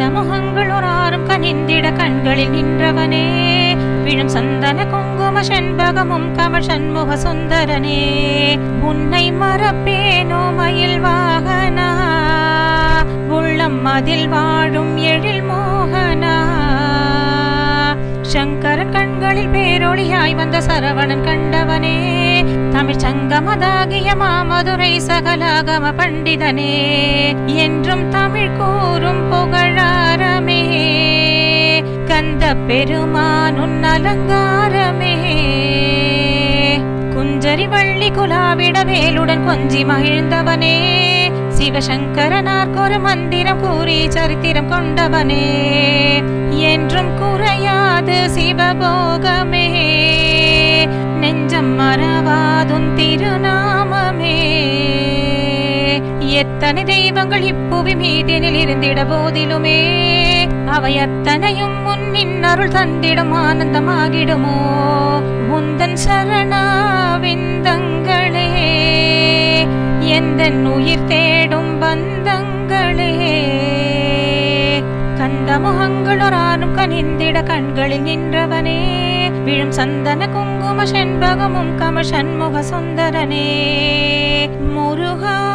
முகங்கள் ஒராறும் கனிந்திட கண்களில் நின்றவனே விழும் சந்தன குங்கும செண்பகமும் கமல் சண்முக சுந்தரனே உன்னை மறப்பேனோ மயில் வாகனா உள்ளம் அதில் வாழும் எழில் மோகனா சங்கரன் கண்களில் பேரொளியாய் வந்த சரவணன் கண்டவனே தமிழ் சங்கமதாகிய மாமதுரை சகலாகம பண்டிதனே என்றும் தமிழ் கூறும் புகழாரமே கந்த பெருமானுன் அலங்காரமே குஞ்சரி வள்ளி குலாவிட வேலுடன் கொஞ்சி மகிழ்ந்தவனே சிவசங்கரனார்க்கொரு மந்திரம் கூறி சரித்திரம் கொண்டவனே என்றும் குறையாது சிவபோகமே நெஞ்சம் மறவாதும் திருநாமமே எத்தனை தெய்வங்கள் இப்புவி மீதினில் இருந்திட போதிலுமே அவை அத்தனையும் முன்னின் அருள் தந்திடும் ஆனந்தமாகிடுமோ உந்தன் சரணாவிந்தங்களே எந்த உயிர் தேடும் பந்தங்களே கந்த முகங்கள் ஒரானும் கனிந்திட கண்களில் நின்றவனே விழும் சந்தன குங்கும செண்பகமும் கம சண்முக சுந்தரனே முருகா